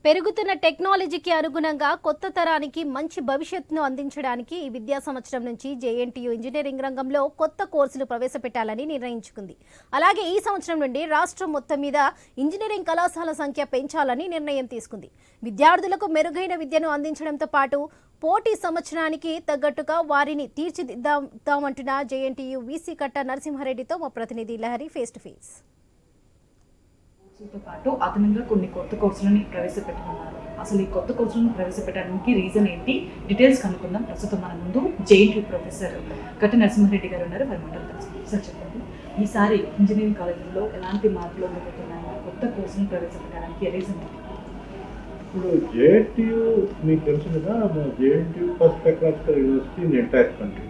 పెరుగుతున్న టెక్నాలజీకి అనుగుణంగా కొత్త తరానికి మంచి భవిష్యత్తును అందించడానికి ఈ విద్యా సంవత్సరం నుంచి జేఎన్టీయూ ఇంజనీరింగ్ రంగంలో కొత్త కోర్సులు ప్రవేశపెట్టాలని నిర్ణయించుకుంది అలాగే ఈ సంవత్సరం నుండి రాష్ట్రం మొత్తం మీద ఇంజనీరింగ్ కళాశాల సంఖ్య పెంచాలని నిర్ణయం తీసుకుంది విద్యార్థులకు మెరుగైన విద్యను అందించడంతో పాటు పోటీ సంవత్సరానికి తగ్గట్టుగా వారిని తీర్చిదిద్దామంటున్న జేఎన్టీయూ వీసీ కట్ట నరసింహారెడ్డితో మా ప్రతినిధి లహరి ఫేస్ టు ఫేస్ కోర్సులతో పాటు అదనంగా కొన్ని కొత్త కోర్సులని ప్రవేశపెట్టనున్నారు అసలు ఈ కొత్త కోర్సులను ప్రవేశపెట్టడానికి రీజన్ ఏంటి డీటెయిల్స్ కనుక్కుందాం ప్రస్తుతం మన ముందు జేఎన్టీ ప్రొఫెసర్ కట్టి నరసింహారెడ్డి గారు ఉన్నారు వారి మాటలు తెలుసుకుందాం సార్ చెప్పండి ఈసారి ఇంజనీరింగ్ కాలేజీలో ఎలాంటి మార్పులు ఉండబోతున్నాయి కొత్త కోర్సులను ప్రవేశపెట్టడానికి రీజన్ ఏంటి ఇప్పుడు జేఎన్టీయూ మీకు తెలుసు కదా JNTU first technological university in entire country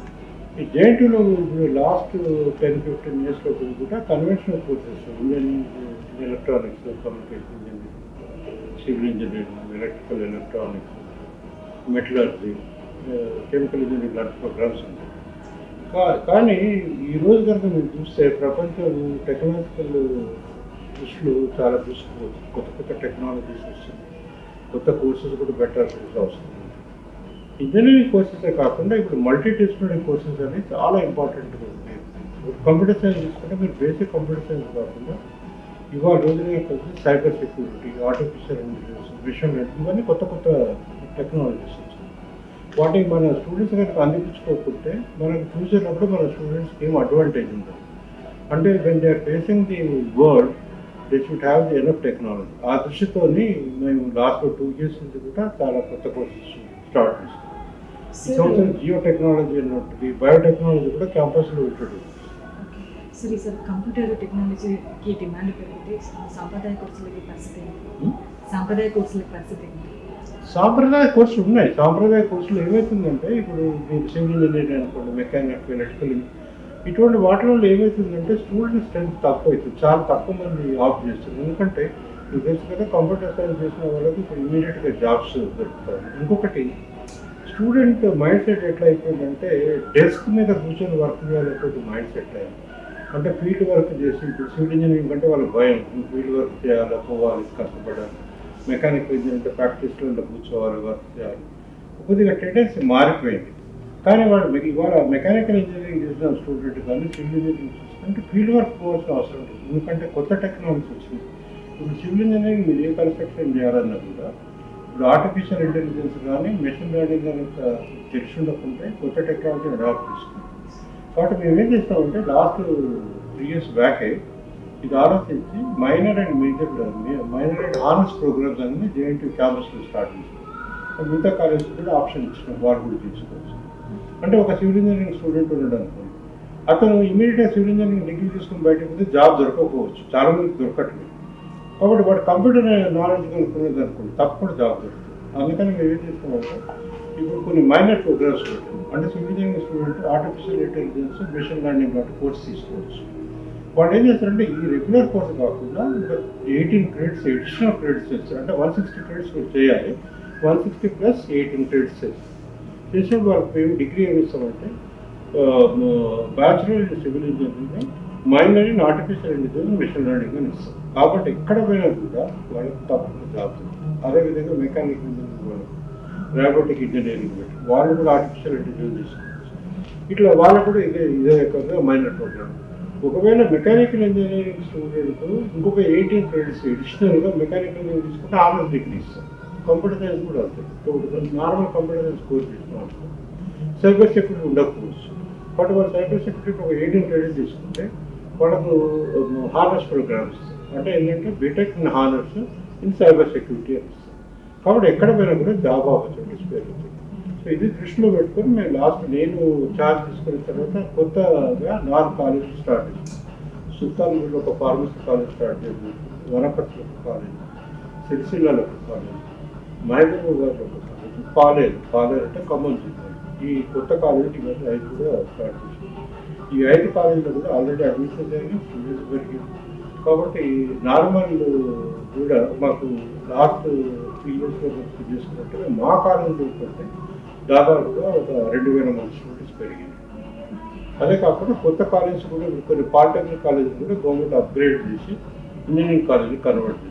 ఈ జేఎన్టీయూలో ఇప్పుడు లాస్ట్ టెన్ ఫిఫ్టీన్ ఇయర్స్లో కూడా conventional courses engineering electronics communication engineering civil engineering electrical electronics metallurgy chemical engineering లాంటి ప్రోగ్రామ్స్ ఉంటాయి కా- కానీ ఈ రోజు కనుక మీరు చూస్తే ప్రపంచం టెక్నాలజికల్ దృష్టిలో చాలా దూసుకుపోతుంది కొత్త కొత్త టెక్నాలజీస్ వస్తుంది కొత్త కోర్సెస్ కూడా బెటర్ వస్తుంది ఇంజనీరింగ్ కోర్సెసే కాకుండా ఇప్పుడు మల్టీ డిసిప్లినరీ కోర్సెస్ అనేవి చాలా ఇంపార్టెంట్ కంప్యూటర్ సైన్స్ తీసుకుంటే మీరు బేసిక్ కంప్యూటర్ సైన్స్ కాకుండా ఇవాళ రోజున వచ్చి cyber security artificial intelligence machine learning ఇవన్నీ కొత్త కొత్త టెక్నాలజీస్ వచ్చింది వాటిని మన స్టూడెంట్స్ కనుక అందించుకోకుంటే మనకు చూసేటప్పుడు మన స్టూడెంట్స్కి ఏం అడ్వాంటేజ్ ఉండదు అంటే when they are facing the world they should have the enough technology ఆ దృష్టితోని మేము లాస్ట్ టూ ఇయర్స్ నుంచి కూడా చాలా కొత్త కోర్సెస్ స్టార్ట్ చేస్తాం ఈ సంవత్సరం జియో టెక్నాలజీ అని ఉంటుంది బయోటెక్నాలజీ కూడా క్యాంపస్లో ఇంట్రొడ్యూస్ సరే సార్ కంప్యూటర్ టెక్నాలజీకి డిమాండ్ పెరిగితే సాంప్రదాయ కోర్సులకి పరిస్థితి ఏంటి సాంప్రదాయ కోర్సులకి పరిస్థితి ఏంటి సాంప్రదాయ కోర్సులు ఉన్నాయి సాంప్రదాయ కోర్సులు ఏమవుతుందంటే ఇప్పుడు మీరు సివిల్ ఇంజనీరింగ్ అనుకోండి మెకానిక్ ఎలక్ట్రికల్ ఇటువంటి వాటిలో ఏమవుతుందంటే స్టూడెంట్ స్ట్రెంత్ తక్కువ అవుతుంది చాలా తక్కువ మంది ఆప్ట్ చేస్తారు ఎందుకంటే మీకు తెలుసు కదా కంప్యూటర్ సైన్స్ చేసిన వాళ్ళకి ఇప్పుడు ఇమీడియట్గా జాబ్స్ దొరుకుతాయి ఇంకొకటి స్టూడెంట్ మైండ్ సెట్ ఎట్లా అయిపోయిందంటే డెస్క్ మీద కూర్చొని వర్క్ చేయాలనేటువంటి మైండ్ సెట్ అయింది అంటే ఫీల్డ్ వర్క్ చేసి ఇప్పుడు సివిల్ ఇంజనీరింగ్ అంటే వాళ్ళకి భయం ఫీల్డ్ వర్క్ చేయాలి పోవాలి కష్టపడాలి మెకానికల్ ఇంజనీర్ అంటే ప్రాక్టీస్లో ఉంటే కూర్చోవాలి వర్క్ చేయాలి కొద్దిగా టెండెన్సీ మారిపోయింది కానీ వాడు మె- ఇవాళ మెకానికల్ ఇంజనీరింగ్ చేసిన స్టూడెంట్ కానీ సివిల్ ఇంజనీరింగ్ చూసుకుంటే ఫీల్డ్ వర్క్ పోవాల్సిన అవసరం ఉంటుంది ఎందుకంటే కొత్త టెక్నాలజీ వచ్చింది ఇప్పుడు సివిల్ ఇంజనీరింగ్ మీరు ఏ కన్స్ట్రక్షన్ చేయాలన్నా కూడా ఇప్పుడు ఆర్టిఫిషియల్ ఇంటెలిజెన్స్ కానీ మెషిన్ లెర్నింగ్ కనుక తెలిసి ఉండకుంటే కొత్త టెక్నాలజీ అడాప్ట్ చేసుకుంటాం కాబట్టి మేము ఏం చేస్తామంటే లాస్ట్ త్రీ ఇయర్స్ బ్యాకే ఇది ఆలోచించి minor and major minor and honours programmes అన్ని జేఎన్టీ క్యాంపస్లో స్టార్ట్ చేసాం మిగతా కాలేజ్ కూడా ఆప్షన్ ఇచ్చినాం వాళ్ళు కూడా తీసుకోవచ్చు అంటే ఒక సివిల్ ఇంజనీరింగ్ స్టూడెంట్ ఉన్నాడు అనుకోండి అతను ఇమీడియట్గా సివిల్ ఇంజనీరింగ్ డిగ్రీ తీసుకుని బయటకు పోతే జాబ్ దొరకకపోవచ్చు చాలా మందికి దొరకట్లేదు కాబట్టి వాడు కంప్యూటర్ నాలెడ్జ్ కనుక్కునేది అనుకోండి తప్పకుండా జాబ్ దొరుకుతుంది అందుకని మేము ఏం చేస్తామంటే ఇప్పుడు కొన్ని మైనర్ ప్రోగ్రామ్స్ పెట్టాం అంటే civil engineering student artificial intelligence machine learning లాంటి కోర్స్ తీసుకోవచ్చు వాళ్ళు ఏం చేస్తారంటే ఈ రెగ్యులర్ కోర్స్ కాకుండా ఇంకా ఎయిటీన్ క్రెడిట్స్ ఎడిషనల్ క్రెడిట్స్ చేస్తారు అంటే వన్ సిక్స్టీ క్రెడిట్స్ మీరు చేయాలి one sixty plus eighteen credits చేస్తారు చేసినప్పుడు వాళ్ళకి మేము డిగ్రీ ఏమి ఇస్తామంటే bachelor in civil engineering minor in artificial intelligence machine learning అని ఇస్తాం కాబట్టి ఎక్కడ పోయినా కూడా వాళ్ళకి తప్పకుండా జాబ్ దొరుకుతుంది అదేవిధంగా మెకానికల్ ఇంజనీరింగ్ వాళ్ళు రోబోటిక్ ఇంజనీరింగ్ పెట్టి వాళ్ళు కూడా ఆర్టిఫిషియల్ ఇంటెలిజెన్స్ తీసుకోవచ్చు ఇట్లా వాళ్ళకు కూడా ఇదే ఇదే రకంగా మైనర్ ప్రోగ్రామ్ ఒకవేళ మెకానికల్ ఇంజనీరింగ్ స్టూడెంట్ ఇంకొక ఎయిటీన్ క్రెడిట్స్ అడిషనల్గా మెకానికల్ ఇంజనీరింగ్ తీసుకుంటే ఆనర్స్ డిగ్రీ ఇస్తాం కంప్యూటర్ సైన్స్ కూడా అంతే నార్మల్ కంప్యూటర్ సైన్స్ కోర్స్ తీసుకున్నాం సైబర్ సెక్యూరిటీ ఉండకపోవచ్చు బట్ వాళ్ళు సైబర్ సెక్యూరిటీ ఒక ఎయిటీన్ క్రెడిట్ తీసుకుంటే వాళ్ళకు హానర్స్ ప్రోగ్రామ్స్ అంటే ఏంటంటే B Tech in honours in cyber security అని ఇస్తాం కాబట్టి ఎక్కడ పోయినా కూడా జాబ్ ఆపర్చునిటీస్ పెరుగుతాయి సో ఇది దృష్టిలో పెట్టుకొని మేము లాస్ట్ నేను ఛార్జ్ తీసుకున్న తర్వాత కొత్తగా నాలుగు కాలేజ్ స్టార్ట్ చేసాం సుల్తాన్పూర్లో ఒక ఫార్మసీ కాలేజ్ స్టార్ట్ చేసాం వనపర్తిలో ఒక కాలేజ్ సిరిసిల్లలో ఒక కాలేజ్ మహబూబాబాద్లో ఒక కాలేజ్ కాలేజ్ కాలేజ్ అంటే ఖమ్మం జిల్లా ఈ కొత్త కాలేజ్ ఇవన్నీ ఐదు కూడా స్టార్ట్ చేసాం ఈ ఐదు కాలేజీలో కూడా ఆల్రెడీ అడ్మిషన్ జరిగి స్టూడెంట్స్ పెరిగింది కాబట్టి నార్మల్ కూడా మాకు లాస్ట్ త్రీ ఇయర్స్లో చేసుకున్నట్టుగా మా కాలేజీలో కంటే దాదాపుగా ఒక రెండు వేల మంది స్టూడెంట్స్ పెరిగింది అదే కాకుండా కొత్త కాలేజెస్ కూడా ఇప్పుడు కొన్ని పాలిటెక్నిక్ కాలేజెస్ కూడా గవర్నమెంట్ అప్గ్రేడ్ చేసి ఇంజనీరింగ్ కాలేజీ కన్వర్ట్ చేస్తుంది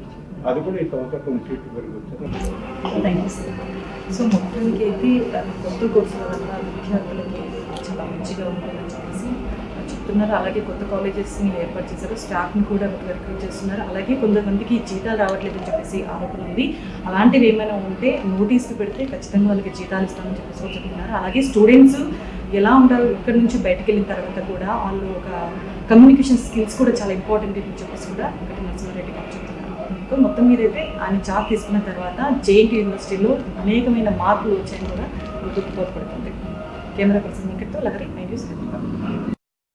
అది కూడా ఈ సంవత్సరం కొన్ని సీట్లు పెరగచ్చు థ్యాంక్ యూ సార్ సో మొత్తానికి అయితే అది కొత్త కోర్సుల వల్ల విద్యార్థులకి చాలా మంచిగా ఉంటుందని చెప్పేసి చెప్తున్నారు అలాగే కొత్త కాలేజెస్ని ఏర్పాటు చేశారు స్టాఫ్ని కూడా రిక్రూట్ చేస్తున్నారు అలాగే కొంతమందికి జీతాలు రావట్లేదని చెప్పేసి ఆరోపణ ఉంది అలాంటివి ఏమైనా ఉంటే నోటీసులు పెడితే ఖచ్చితంగా వాళ్ళకి జీతాలు ఇస్తామని చెప్పేసి కూడా చెప్తున్నారు అలాగే స్టూడెంట్స్ ఎలా ఉంటారు ఇక్కడి నుంచి బయటకు వెళ్ళిన తర్వాత కూడా వాళ్ళు ఒక కమ్యూనికేషన్ స్కిల్స్ కూడా చాలా ఇంపార్టెంట్ అని చెప్పేసి కూడా ఒకటి నరసింహారెడ్డి గారు చెప్తున్నారు ఇంకా మొత్తం మీద అయితే ఆయన జాబ్ తీసుకున్న తర్వాత జేఎన్టీ యూనివర్సిటీలో అనేకమైన మార్పులు వచ్చాయని కూడా గుర్తుకు తోడ్పడుతుంది కెమెరా పర్సన్ వెంకట్తో లహరి నైన్ న్యూస్ హైదరాబాద్